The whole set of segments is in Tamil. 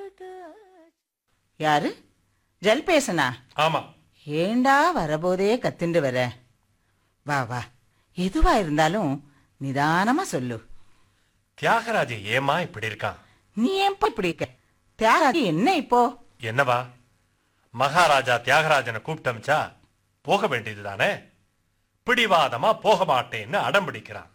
யாரு ஜல் பேசனா ஆமா ஏண்டா வரபோதே கத்திண்டு வர வா வா எதுவா இருந்தாலும் நிதானமா சொல்லு தியாகராஜ ஏமா இப்படி இருக்கான் நீ ஏன்பா இப்படி இருக்க தியாகராஜி என்ன இப்போ என்னவா மகாராஜா தியாகராஜனை கூப்பிட்டமிச்சா போக வேண்டியதுதானே பிடிவாதமா போக மாட்டேன்னு அடம் பிடிக்கிறான்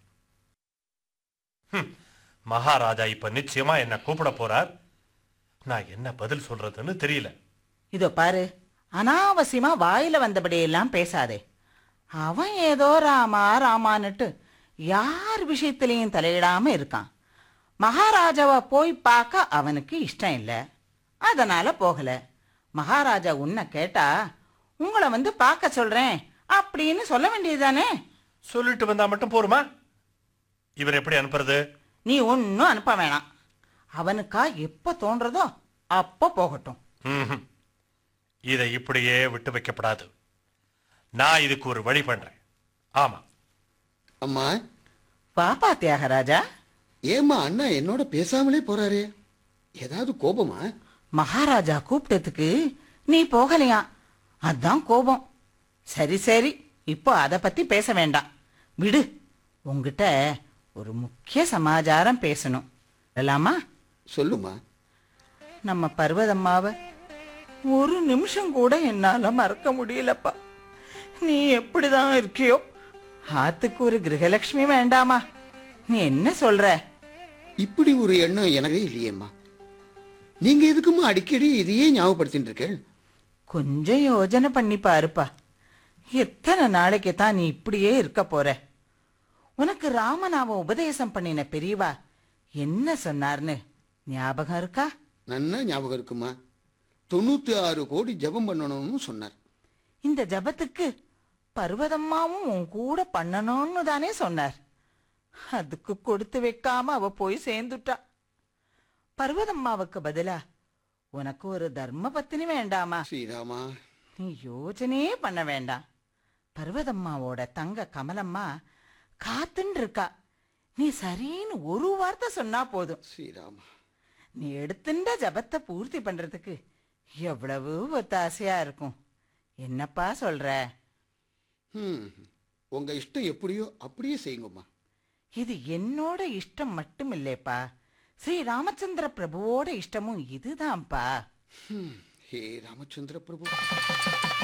ஹம், மகாராஜா இப்ப நிச்சயமா என்ன கூப்பிட போறார் நான் என்ன பதில் சொல்றதுன்னு தெரியல இதோ பாரு அனாவசியமா வாயில வந்தபடியெல்லாம் பேசாதே அவன் ஏதோ ராமா ராமான்னுட்டு யார் விஷயத்திலையும் தலையிடாம இருக்கான் மகாராஜாவை போய் பார்க்க அவனுக்கு இஷ்டம் இல்லை அதனால போகல மகாராஜா உன்னை கேட்டா உங்களை வந்து பார்க்க சொல்றேன் அப்படின்னு சொல்ல வேண்டியதுதானே சொல்லிட்டு வந்தா மட்டும் போருமா இவர் எப்படி அனுப்புறது நீ ஒன்னும் அனுப்ப வேணாம் அவனுக்கா எப்ப தோன்றதோ அப்ப போகட்டும் ம்ஹும். இதை இப்படியே விட்டு வைக்கப்படாது நான் இதுக்கு ஒரு வழி பண்றேன் ஆமா அம்மா பாப்பா தியாகராஜா ஏம்மா அண்ணா என்னோட பேசாமலே போறாரு ஏதாவது கோபமா மகாராஜா கூப்பிட்டதுக்கு நீ போகலையா அதான் கோபம் சரி சரி இப்போ அதை பத்தி பேச வேண்டாம் விடு உங்ககிட்ட ஒரு முக்கிய சமாச்சாரம் பேசணும் இல்லாமா சொல்லுமா நம்ம பர்வதம்மாவை ஒரு நிமிஷம் கூட என்னால மறக்க முடியலப்பா நீ எப்படிதான் இருக்கியோ ஆத்துக்கு ஒரு கிரகலட்சுமி வேண்டாமா நீ என்ன சொல்ற இப்படி ஒரு எண்ணம் எனக்கே இல்லையேம்மா நீங்க எதுக்குமா அடிக்கடி இதையே ஞாபகப்படுத்திட்டு இருக்கேன் கொஞ்சம் யோஜனை பண்ணி பாருப்பா எத்தனை நாளைக்கு தான் நீ இப்படியே இருக்க போற உனக்கு ராமநாம உபதேசம் பண்ணின பெரியவா என்ன சொன்னார்னு ஞாபகம் இருக்கா நன்னா ஞாபகம் இருக்குமா தொண்ணூத்தி ஆறு கோடி ஜெபம் பண்ணணும்னு சொன்னார் இந்த ஜபத்துக்கு பர்வதம்மாவும் உன் கூட பண்ணணும்னு தானே சொன்னார் அதுக்கு கொடுத்து வைக்காம அவ போய் சேர்ந்துட்டா பர்வதம்மாவுக்கு பதிலா உனக்கு ஒரு தர்ம பத்தினி வேண்டாமா ஸ்ரீராமா நீ யோசனையே பண்ண வேண்டாம் பர்வதம்மாவோட தங்க கமலம்மா காத்துன்னு இருக்கா நீ சரின்னு ஒரு வார்த்தை சொன்னா போதும் ஸ்ரீராமா நீ எடுத்துட்ட ஜபத்தை பூர்த்தி பண்றதுக்கு எவ்வளவு ஒத்தாசையா இருக்கும் என்னப்பா சொல்ற ம் உங்க இஷ்டம் எப்படியோ அப்படியே செய்யுங்கம்மா இது என்னோட இஷ்டம் மட்டும் இல்லைப்பா ஸ்ரீ ராமச்சந்திர பிரபுவோட இஷ்டமும் இதுதான்ப்பா ஹம், ஹே ராமச்சந்திர பிரபு